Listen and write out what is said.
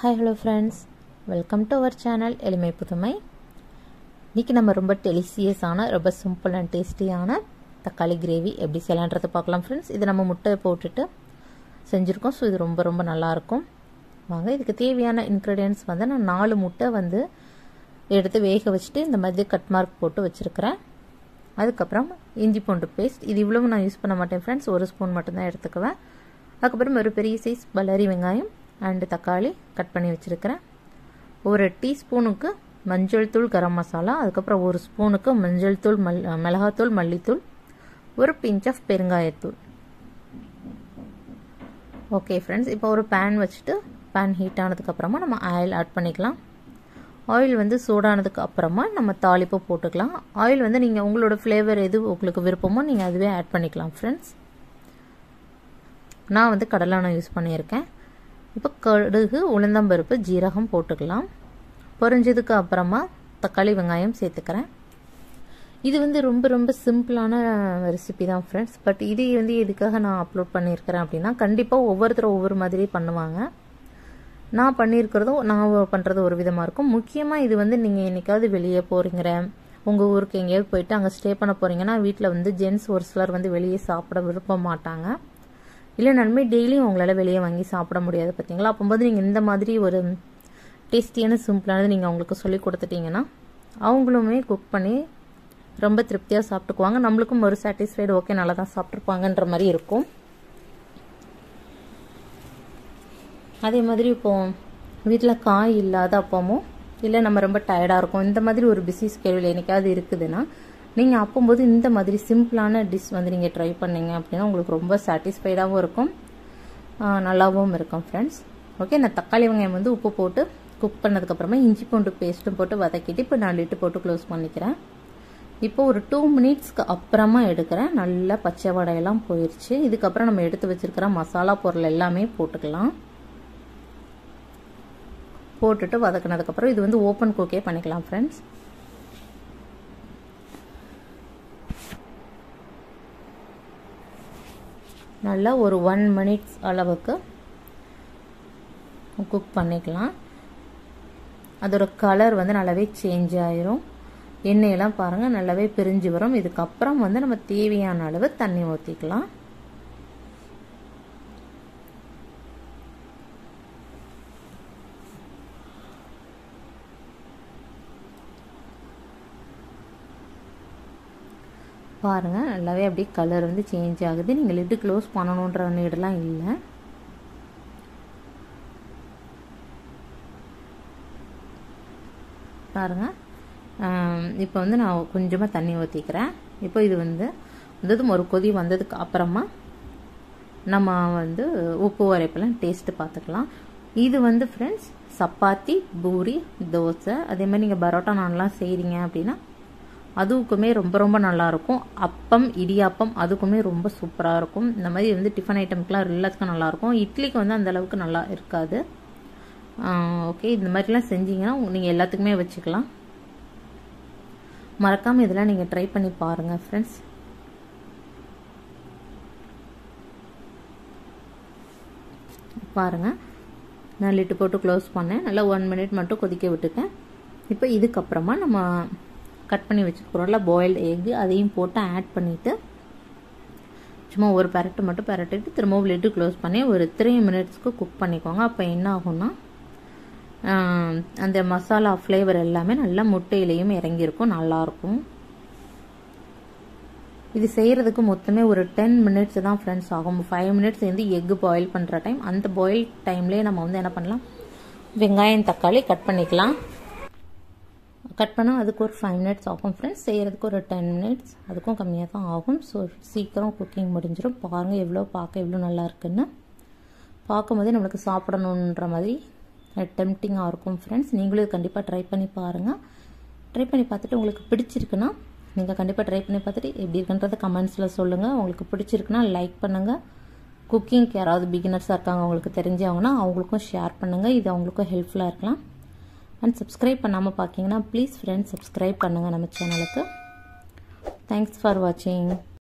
hi hello friends welcome to our channel எளிமை புதுமை இன்றைக்கி நம்ம ரொம்ப டெலிசியஸான ரொம்ப சிம்பிள் அண்ட் டேஸ்டியான தக்காளி கிரேவி எப்படி செய்யலான்றதை பார்க்கலாம் ஃப்ரெண்ட்ஸ் இது நம்ம முட்டை போட்டுட்டு செஞ்சுருக்கோம் ஸோ இது ரொம்ப ரொம்ப நல்லாயிருக்கும் வாங்க இதுக்கு தேவையான இன்க்ரீடியன்ஸ் வந்து நான் நாலு முட்டை வந்து எடுத்து வேக வச்சுட்டு இந்த மாதிரி கட் மார்க் போட்டு வச்சுருக்கிறேன் அதுக்கப்புறம் இஞ்சி பூண்டு பேஸ்ட் இது இவ்வளவு நான் யூஸ் பண்ண மாட்டேன் ஃப்ரெண்ட்ஸ் ஒரு ஸ்பூன் மட்டும்தான் எடுத்துக்குவேன் அதுக்கப்புறம் ஒரு பெரிய சைஸ் பல்லாரி வெங்காயம் அண்டு தக்காளி கட் பண்ணி வச்சுருக்கிறேன் ஒரு டீஸ்பூனுக்கு மஞ்சள் தூள் கரம் மசாலா அதுக்கப்புறம் ஒரு ஸ்பூனுக்கு மஞ்சள் தூள் மல் மிளகாத்தூள் மல்லித்தூள் ஒரு பிஞ்ச் ஆஃப் பெருங்காயத்தூள் ஓகே ஃப்ரெண்ட்ஸ் இப்போ ஒரு பேன் வச்சுட்டு பேன் ஹீட் ஆனதுக்கப்புறமா நம்ம ஆயில் ஆட் பண்ணிக்கலாம் ஆயில் வந்து சூடானதுக்கு அப்புறமா நம்ம தாளிப்பு போட்டுக்கலாம் ஆயில் வந்து நீங்கள் உங்களோட ஃப்ளேவர் எது உங்களுக்கு விருப்பமோ நீங்கள் அதுவே ஆட் பண்ணிக்கலாம் ஃப்ரெண்ட்ஸ் நான் வந்து கடலானம் யூஸ் பண்ணியிருக்கேன் இப்போ கடுகு உளுந்தம்பருப்பு ஜீரகம் போட்டுக்கலாம் பொரிஞ்சதுக்கு அப்புறமா தக்காளி வெங்காயம் சேர்த்துக்கிறேன் இது வந்து ரொம்ப ரொம்ப சிம்பிளான ரெசிபி தான் ஃப்ரெண்ட்ஸ் பட் இது வந்து எதுக்காக நான் அப்லோட் பண்ணியிருக்கிறேன் அப்படின்னா கண்டிப்பாக ஒவ்வொருத்தரும் ஒவ்வொரு மாதிரி பண்ணுவாங்க நான் பண்ணியிருக்கிறதும் நான் பண்ணுறது ஒரு விதமாக இருக்கும் முக்கியமாக இது வந்து நீங்கள் என்றைக்காவது வெளியே போகிறீங்கிற உங்கள் ஊருக்கு எங்கேயாவது போயிட்டு அங்கே ஸ்டே பண்ண போகிறீங்கன்னா வீட்டில் வந்து ஜென்ஸ் ஒரு சிலர் வந்து வெளியே சாப்பிட விரும்ப மாட்டாங்க இல்லைனாலுமே டெய்லியும் உங்களால் வெளியே வாங்கி சாப்பிட முடியாது பார்த்தீங்களா அப்போது நீங்கள் இந்த மாதிரி ஒரு டேஸ்டியான சிம்பிளானது நீங்கள் அவங்களுக்கு சொல்லி கொடுத்துட்டீங்கன்னா அவங்களுமே குக் பண்ணி ரொம்ப திருப்தியாக சாப்பிட்டுக்குவாங்க நம்மளுக்கும் ஒரு சாட்டிஸ்ஃபைடு ஓகே நல்லா தான் சாப்பிட்ருப்பாங்கன்ற மாதிரி இருக்கும் அதே மாதிரி இப்போ வீட்டில் காய் இல்லாத அப்பமும் இல்லை நம்ம ரொம்ப டயர்டாக இருக்கும் இந்த மாதிரி ஒரு பிஸி ஸ்கெடியூல் என்னைக்காவது இருக்குதுன்னா நீங்கள் அப்போம்போது இந்த மாதிரி சிம்பிளான டிஷ் வந்து நீங்கள் ட்ரை பண்ணீங்க அப்படின்னா உங்களுக்கு ரொம்ப சாட்டிஸ்ஃபைடாகவும் இருக்கும் நல்லாவும் இருக்கும் ஃப்ரெண்ட்ஸ் ஓகே நான் தக்காளி வெங்காயம் வந்து உப்பு போட்டு குக் பண்ணதுக்கப்புறமா இஞ்சி பூண்டு பேஸ்ட்டும் போட்டு வதக்கிட்டு இப்போ நான் லிட்டு போட்டு க்ளோஸ் பண்ணிக்கிறேன் இப்போ ஒரு டூ மினிட்ஸ்க்கு அப்புறமா எடுக்கிறேன் நல்லா பச்சை வடையெல்லாம் போயிடுச்சு இதுக்கப்புறம் நம்ம எடுத்து வச்சிருக்கிற மசாலா பொருள் எல்லாமே போட்டுக்கலாம் போட்டுட்டு வதக்கினதுக்கப்புறம் இது வந்து ஓப்பன் குக்கே பண்ணிக்கலாம் ஃப்ரெண்ட்ஸ் நல்லா ஒரு ஒன் மினிட்ஸ் அளவுக்கு குக் பண்ணிக்கலாம் அதோட கலர் வந்து நல்லாவே சேஞ்ச் ஆயிரும் எண்ணெயெல்லாம் பாருங்கள் நல்லாவே பிரிஞ்சு வரும் இதுக்கப்புறம் வந்து நம்ம தேவையான அளவு தண்ணி ஊற்றிக்கலாம் பாருங்கள் நல்லாவே அப்படியே கலர் வந்து சேஞ்ச் ஆகுது நீங்கள் லிட்டு க்ளோஸ் பண்ணணுன்ற நீடெல்லாம் இல்லை பாருங்கள் இப்போ வந்து நான் கொஞ்சமாக தண்ணி ஊற்றிக்கிறேன் இப்போ இது வந்து வந்ததும் ஒரு கொதி வந்ததுக்கு அப்புறமா நம்ம வந்து உப்பு வரைப்பெல்லாம் டேஸ்ட்டு பார்த்துக்கலாம் இது வந்து ஃப்ரெண்ட்ஸ் சப்பாத்தி பூரி தோசை அதே மாதிரி நீங்கள் பரோட்டா நான்லாம் செய்கிறீங்க அப்படின்னா அதுக்குமே ரொம்ப ரொம்ப நல்லாயிருக்கும் அப்பம் இடியாப்பம் அதுக்குமே ரொம்ப சூப்பராக இருக்கும் இந்த மாதிரி வந்து டிஃபன் ஐட்டம்க்குலாம் எல்லாத்துக்கும் நல்லாயிருக்கும் இட்லிக்கு வந்து அந்த அளவுக்கு நல்லா இருக்காது ஓகே இந்த மாதிரிலாம் செஞ்சீங்கன்னா நீங்கள் எல்லாத்துக்குமே வச்சுக்கலாம் மறக்காமல் இதெல்லாம் நீங்கள் ட்ரை பண்ணி பாருங்கள் ஃப்ரெண்ட்ஸ் பாருங்கள் நான் லிட்டு போட்டு க்ளோஸ் பண்ணேன் நல்லா ஒன் மினிட் மட்டும் கொதிக்க விட்டுட்டேன் இப்போ இதுக்கப்புறமா நம்ம கட் பண்ணி வச்சுருக்கிறோம்ல பாயில்டு எக்கு அதையும் போட்டு ஆட் பண்ணிவிட்டு சும்மா ஒரு பெரட்டு மட்டும் பெரட்டிட்டு திரும்பவும் லிட்டு க்ளோஸ் பண்ணி ஒரு த்ரீ மினிட்ஸ்க்கு குக் பண்ணிக்கோங்க அப்போ என்ன ஆகும்னா அந்த மசாலா ஃப்ளேவர் எல்லாமே நல்லா முட்டையிலையும் இறங்கியிருக்கும் நல்லாயிருக்கும் இது செய்கிறதுக்கு மொத்தமே ஒரு டென் மினிட்ஸ் தான் ஃப்ரெண்ட்ஸ் ஆகும் ஃபைவ் மினிட்ஸ் வந்து எக்கு பாயில் பண்ணுற டைம் அந்த பாயில் டைம்லேயே நம்ம வந்து என்ன பண்ணலாம் வெங்காயம் தக்காளி கட் பண்ணிக்கலாம் கட் பண்ணால் அதுக்கு ஒரு ஃபைவ் மினிட்ஸ் ஆகும் ஃப்ரெண்ட்ஸ் செய்கிறதுக்கு ஒரு டென் மினிட்ஸ் அதுக்கும் கம்மியாக தான் ஆகும் ஸோ சீக்கிரம் குக்கிங் முடிஞ்சிடும் பாருங்கள் எவ்வளோ பார்க்க எவ்வளோ நல்லா இருக்குன்னு பார்க்கும்போதே நம்மளுக்கு சாப்பிடணுன்ற மாதிரி டெம்டிங்காக இருக்கும் ஃப்ரெண்ட்ஸ் நீங்களும் கண்டிப்பாக ட்ரை பண்ணி பாருங்கள் ட்ரை பண்ணி பார்த்துட்டு உங்களுக்கு பிடிச்சிருக்குன்னா நீங்கள் கண்டிப்பாக ட்ரை பண்ணி பார்த்துட்டு எப்படி இருக்குன்றதை கமெண்ட்ஸில் சொல்லுங்கள் உங்களுக்கு பிடிச்சிருக்குன்னா லைக் பண்ணுங்கள் குக்கிங்க்கு யாராவது பிகினர்ஸாக இருக்காங்க உங்களுக்கு தெரிஞ்சவங்கன்னா அவங்களுக்கும் ஷேர் பண்ணுங்கள் இது அவங்களுக்கும் ஹெல்ப்ஃபுல்லாக இருக்கலாம் அண்ட் சப்ஸ்கிரைப் பண்ணாமல் பார்க்கிங்கன்னா ப்ளீஸ் ஃப்ரெண்ட்ஸ் சப்ஸ்கிரைப் பண்ணுங்கள் நம்ம சேனலுக்கு தேங்க்ஸ் ஃபார் வாட்சிங்